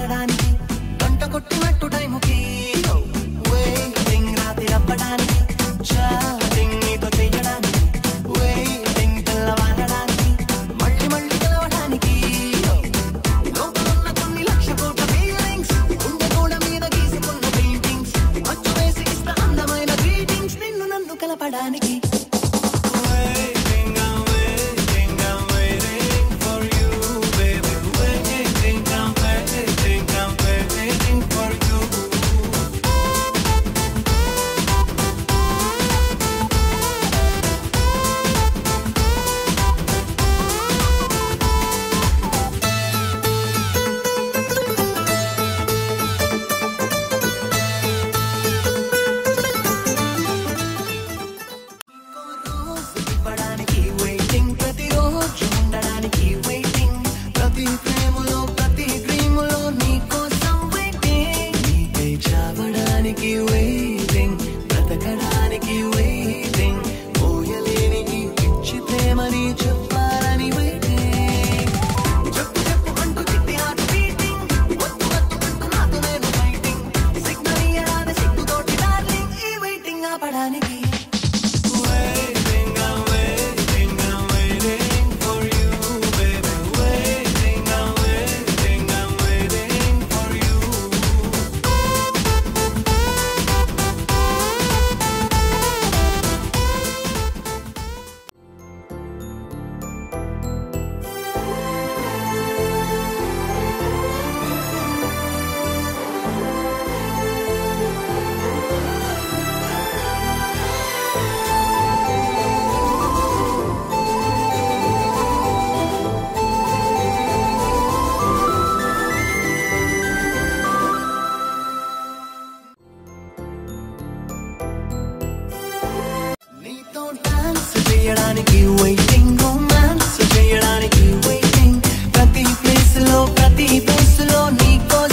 వాడడానికి గంట కొట్టినట్టు టైముకి వెయిటింగ్ రాత్రి అవ్వడానికి చాటింగ్ నీతో చెయ్యడానికి వెయిటింగ్ తెల్లవారడానికి మళ్ళీ మళ్ళీ కలవడానికి లోపలున్న కొన్ని లక్ష కోట్ల ఫీలింగ్స్ గుండె గోడ మీద గీసుకున్న పెయింటింగ్స్ అచ్చు వేసి ఇస్తా అందమైన గ్రీటింగ్స్ నిన్ను నన్ను కలపడానికి Waiting, I'm waiting, I'm waiting for you, baby. Waiting, I'm waiting, I'm waiting for you. రోజు ఇవ్వడానికి వెయిటింగ్ ప్రతిరోజు ఉండడానికి వెయిటింగ్ ప్రతి ప్రేమలో ప్రతి డ్రీములో నీ కోసం వెయిటింగ్ నీకై చావడానికి వెయిటింగ్ బ్రతకడానికి వెయిటింగ్ పోయలేని ఈ పిచ్చి ప్రేమని చెప్పాలని వెయిటింగ్ చెప్పు చెప్పు అంటూ చిట్టి ఆట బీటింగ్ వద్దు వద్దు అంటూ నాతో నేను ఫైటింగ్ సిగ్నల్ ఇయ్యరాదే సిగ్గుతోటి డార్లింగ్ ఈ వెయిటింగ్ ఆపడానికి Waiting, I'm waiting, I'm waiting for you, baby. Waiting, I'm waiting, I'm waiting for you. నీతో డాన్స్ చేయడానికి వెయిటింగ్ రొమాన్స్ చేయడానికి వెయిటింగ్ ప్రతి ప్లేస్ లో ప్రతి ప్లేస్ లో నీ కోసం